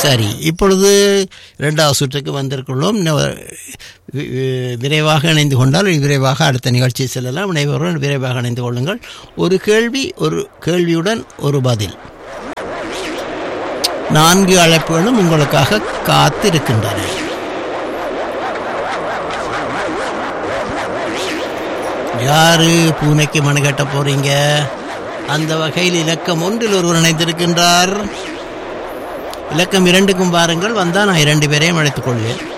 சரி இப்பொழுது இரண்டாவது சுற்றுக்கு வந்திருக்கிறோம் இன்னும் வி- வி- விரைவாக இணைந்து கொண்டால் விரைவாக அடுத்த நிகழ்ச்சி செல்லலாம் அனைவரும் விரைவாக இணைந்து கொள்ளுங்கள் ஒரு கேள்வி ஒரு கேள்வியுடன் ஒரு பதில் நான்கு அழைப்புகளும் உங்களுக்காக காத்திருக்கின்றன யாரு பூனைக்கு மனு கட்ட போறீங்க அந்த வகையில் இலக்கம் ஒன்றில் ஒருவர் இணைந்திருக்கின்றார் இலக்கம் இரண்டுக்கும் பாருங்கள் வந்தா நான் இரண்டு பேரையும் அழைத்துக் கொள்வேன்